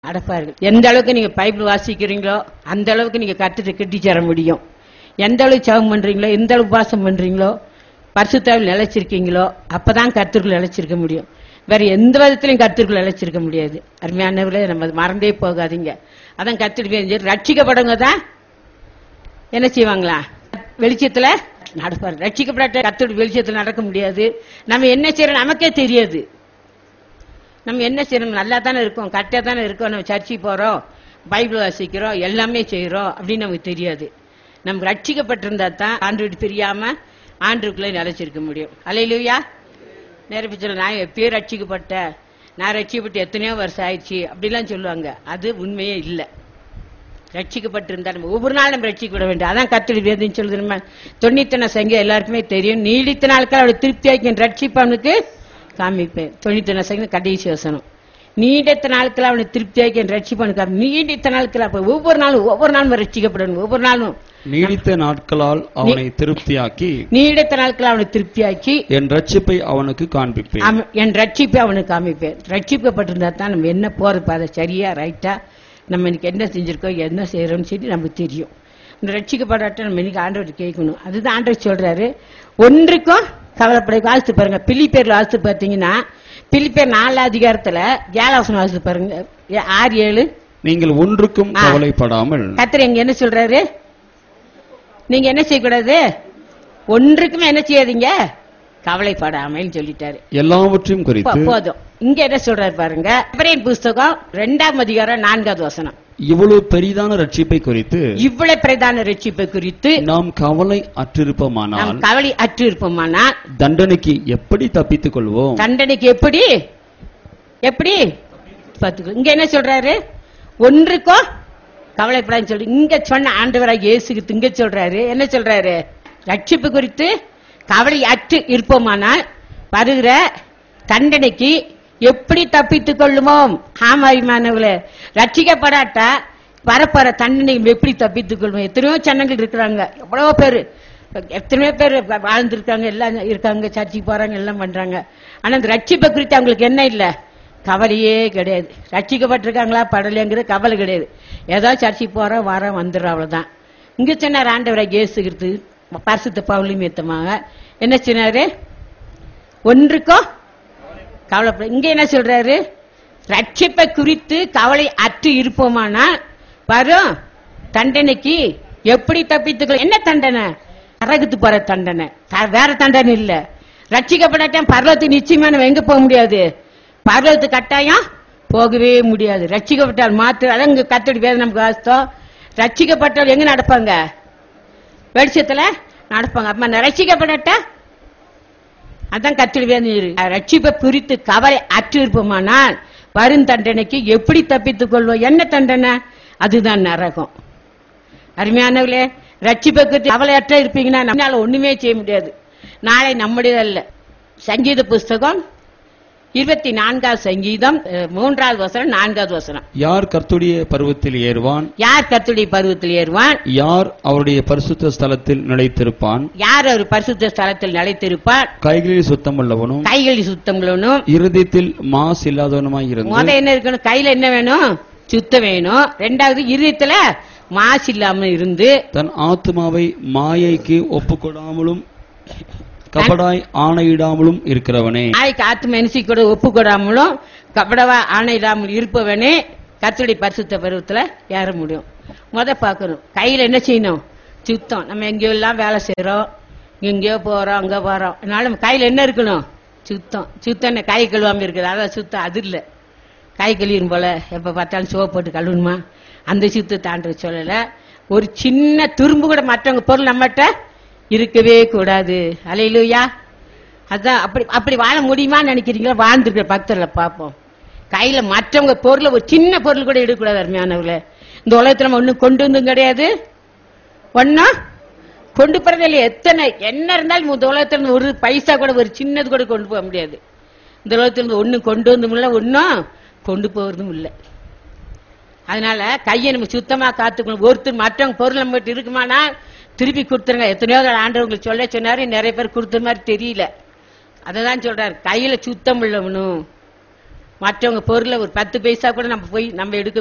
அடப்பார்கள் எந்த அளவுக்கு நீங்க பைபிள் வாசிக்கிறீங்களோ அந்த அளவுக்கு நீங்க கத்துட்டு கட்டி தர முடியும் எந்த அளவுக்கு ஜெபம் பண்றீங்களோ எந்த அளவுக்கு உபாசம் பண்றீங்களோ பரிசுத்தாவில் நிலைச்சிருக்கீங்களோ அப்பதான் கத்திற்குள் நிலைச்சிருக்க முடியும் வேற எந்த விதத்திலையும் கத்திற்குள் நிலைச்சிருக்க முடியாது அருமையானவர்களே நம்ம அதை மறந்தே போகாதீங்க அதான் கத்திட்டு ரட்சிக்கப்படவங்க தான் என்ன செய்வாங்களா வெளிச்சத்துல நடப்பாரு ரட்சிக்கப்படாட்ட கத்தோட வெளிச்சத்துல நடக்க முடியாது நம்ம என்ன செய்யறோம் நமக்கே தெரியாது நம்ம என்ன செய்யணும் நல்லா தானே இருக்கோம் கரெக்டாக தானே இருக்கோம் நம்ம சர்ச்சைக்கு போறோம் பைபிள் வாசிக்கிறோம் எல்லாமே செய்யறோம் அப்படின்னு நமக்கு தெரியாது நம்ம ரட்சிக்கப்பட்டிருந்தா தான் ஆண்டு விட்டு பிரியாம ஆண்டுக்குள்ளே நிலைச்சிருக்க முடியும் அலையிலுயா நேரப்பிச்சல நான் எப்பயோ ரட்சிக்கப்பட்டேன் நான் ரட்சிக்கப்பட்டு எத்தனையோ வருஷம் ஆயிடுச்சு அப்படிலாம் சொல்லுவாங்க அது உண்மையே இல்லை ரட்சிக்கப்பட்டிருந்தா நம்ம ஒவ்வொரு நாள் நம்ம ரட்சிக்கப்பட வேண்டும் அதான் கத்தடி வேதம் சொல்லுது நம்ம தொண்ணூத்தன சங்கம் எல்லாருக்குமே தெரியும் நீடித்த நாட்கள் அவளை திருப்தி ஆக்கி ரட்சிப்பவனுக்கு காமிப்பேன் தொண்ணூத்தன சங்கம் கடைசி வசனம் நீடித்த நாட்கள் அவனை திருப்தி ஆக்கி ரட்சிப்பவனுக்கு காமி- நீடித்த நாட்கள் அப்ப ஒவ்வொரு நாளும் ஒவ்வொரு நாளும் ரட்சிக்கப்படணும் ஒவ்வொரு நாளும் நீடித்த நாட்களால் அவனை திருப்தியாக்கி நீடித்த நாட்கள் அவனை திருப்தியாக்கி என் ரட்சிப்பை அவனுக்கு காண்பிப்பேன் அவன் என் ரட்சிப்பை அவனுக்கு காமிப்பேன் ரட்சிக்கப்பட்டிருந்தா தான் நம்ம என்ன போறது பாதை சரியா ரைட்டா நம்ம இன்னைக்கு என்ன செஞ்சிருக்கோம் என்ன செய்யறோம்னு சொல்லி நமக்கு தெரியும் இந்த ரட்சிக்கப்படாட்ட நம்ம இன்னைக்கு ஆண்டவர் கேட்கணும் அதுதான் ஆண்டவர் சொல்றாரு ஒன்றுக்கும் கவலைப்பட வாழ்த்து பாருங்க பிலிப்பேர்ல வாழ்த்து பார்த்தீங்கன்னா பிலிப்பேர் நாலு அதிகாரத்துல ஏழாவசனம் வாழ்த்து பாருங்க ஏ- ஆறு ஏழு நீங்கள் ஒன்றுக்கும் ஆ. கவலைப்படாமல் கத்திர எங்க என்ன சொல்றாரு நீங்க என்ன செய்யக்கூடாது ஒன்றுக்குமே என்ன செய்யாதீங்க கவலைப்படாமல் சொல்லிட்டாரு எல்லாவற்றையும் போ- குறித்து போதும் இங்க என்ன சொல்றாரு பாருங்க எபிரேயர் புஸ்தகம் ரெண்டாம் அதிகாரம் நான்காவது வசனம் இவ்வளவு பெரிதான ரட்சிப்பை குறித்து இவ்வளவு பிரதான ரட்சிப்பை குறித்து நாம் கவலை நாம் அற்றிருப்போமானால் கவலை அற்று இருப்போமானால் தண்டனைக்கு எப்படி தப்பித்துக் கொள்வோம் தண்டனைக்கு எப்படி எப்படி பாத்துக்கோ இங்க என்ன சொல்றாரு ஒன்றுக்கோ கவலைப்படாதுன்னு சொல்லி இங்க சொன்ன ஆண்டவராக இயேசுக்கு இங்க சொல்றாரு என்ன சொல்றாரு ரட்சிப்பு குறித்து கவலை அற்று இருப்போமானால் வருகிற தண்டனைக்கு எப்படி தப்பித்துக் கொள்ளுமோம் ஆமாய்மானவர்களே ரட்சிக்கப்படாட்டா வரப்போற தண்டனை எப்படி தப்பித்துக் கொள்வோம் எத்தனையோ சன்னங்கள் இருக்கிறாங்க எவ்வளவோ பேரு எத்தனையோ பேர் வாழ்ந்திருக்காங்க எல்லாம் இருக்காங்க சர்ச்சைக்கு போறாங்க எல்லாம் பண்றாங்க ஆனா இந்த ரட்சிப்பை குறித்து அவங்களுக்கு என்ன இல்ல கவலையே கிடையாது ரட்சிக்கப்பட்டிருக்காங்களா படலைங்கிற கவலை கிடையாது ஏதோ சர்ச்சைக்கு போறோம் வரோம் வந்துடுறோம் அவ்வளவுதான் இங்க சொன்னார் ஆண்டவரை இயேசுகிறது பரிசுத்த பவுலியும் ஏத்தமாக என்ன சொன்னாரு ஒன்றுக்கோ கவலைப்பட இங்க என்ன சொல்றாரு ரட்சிப்பை குறித்து கவலை அற்று இருப்போமானால் வரும் தண்டனைக்கு எப்படி தப்பித்துக்கலாம் என்ன தண்டனை நரகத்து போற தண்டனை த- வேற தண்டனை இல்ல ரட்சிக்கப்படாட்டம் பர்வத்துக்கு நிச்சயமா நம்ம எங்க போக முடியாது பர்வத்து கட்டாயம் போகவே முடியாது ரட்சிக்கப்பட்டால் மாத்திரம் அதான் இங்க கத்தடி வேதனை நமக்கு வாஸ்தம் ரட்சிக்கப்பட்டால் எங்க நடப்பாங்க வெளிச்சத்துல நடப்பாங்க அப்ப ரட்சிக்கப்படட்டா அதான் கத்திரி வேணும் ரட்சிப்பை குறித்து கவலை அற்று இருப்போமானால் வரும் தண்டனைக்கு எப்படி தப்பித்துக் கொள்வோம் என்ன தண்டனை அதுதான் நரகம் அருமையானவர்களே ரட்சிப்பை குறித்து கவலையற்ற இருப்பீங்கன்னா நம்மளால ஒண்ணுமே செய்ய முடியாது நாளை நம்முடையதல்ல சங்கீத புஸ்தகம் இருபத்தி நான்காவது சங்கீதம் அஹ், மூன்றாவது வசனம் நான்காவது வசனம் யார் கர்த்துடைய பருவத்தில் ஏறுவான் யார் கத்துடைய பருவத்தில் ஏறுவான் யார் அவருடைய பரிசுத்த ஸ்தலத்தில் நிலைத்திருப்பான் யார் ஒரு பரிசுத்த ஸ்தலத்தில் நிலைத்திருப்பான் கைகளில் சுத்தமுள்ளவனும் கைகளில் சுத்தங்களும் இருதயத்தில் மாசு இல்லாதவனுமாய் முத இருந்து என்ன இருக்கணும் கையில என்ன வேணும் சுத்தம் வேணும் ரெண்டாவது இருதயத்துல மாசு இல்லாம இருந்து தன் ஆத்மாவை மாயைக்கு ஒப்புக்கொடாமலும் கபடாய் ஆணையிடாமலும் இருக்கிறவனே நாளைக்கு ஆத்து மனசி கூட ஒப்பு கொடாமலும் கபடவா ஆணையிடாமல் இருப்பவனே கத்துடைய பரிசுத்த பருவத்துல ஏற முடியும் முத பார்க்கணும் கையில என்ன செய்யணும் சுத்தம் நம்ம எங்கேயோ எல்லாம் வேலை செய்யறோம் எங்கேயோ போறோம் அங்க போறோம் அதனால நம்ம கையில என்ன இருக்கணும் சுத்தம் சுத்தம் என்ன கை கழுவாம இருக்குது அதான் சுத்தம் அது இல்ல கை கழுவிடும் போல எப்ப பார்த்தாலும் சோப்பு போட்டு கழுவணுமா அந்த சுத்தத்தை ஆண்டு சொல்லல ஒரு சின்ன துரும்பு கூட மற்றவங்க பொருள் நம்மகிட்ட இருக்கவே கூடாது அலையிலுயா அதான் அப்படி அப்படி வாழ முடியுமான்னு நினைக்கிறீங்களா வாழ்ந்துருக்கிற பக்தர்களை பார்ப்போம் கையில மற்றவங்க பொருளை ஒரு சின்ன பொருள் கூட எடுக்கக்கூடாது அருமையானவர்களே இந்த உலகத்துல நம்ம ஒண்ணும் கொண்டு வந்தும் கிடையாது ஒன்னா கொண்டு போறது இல்லையா எத்தனை என்ன இருந்தாலும் இந்த உலகத்துல இருந்து ஒரு பைசா கூட ஒரு சின்னது கூட கொண்டு போக முடியாது இந்த உலகத்துல இருந்து ஒண்ணும் கொண்டு வந்தும் இல்ல ஒன்னும் கொண்டு போறதும் இல்லை அதனால கையை நம்ம சுத்தமா காத்துக்கணும் ஒருத்தர் மற்றவங்க பொருள் நம்ம கிட்ட இருக்குமானா திருப்பி கொடுத்துருங்க எத்தனையோ தடவை ஆண்டவங்களுக்கு சொல்ல சொன்னாரு நிறைய பேர் கொடுத்த மாதிரி தெரியல அததான் சொல்றாரு கையில சுத்தம் உள்ளவனும் மற்றவங்க பொருளை ஒரு பத்து பைசா கூட நம்ம போய் நம்ம எடுக்க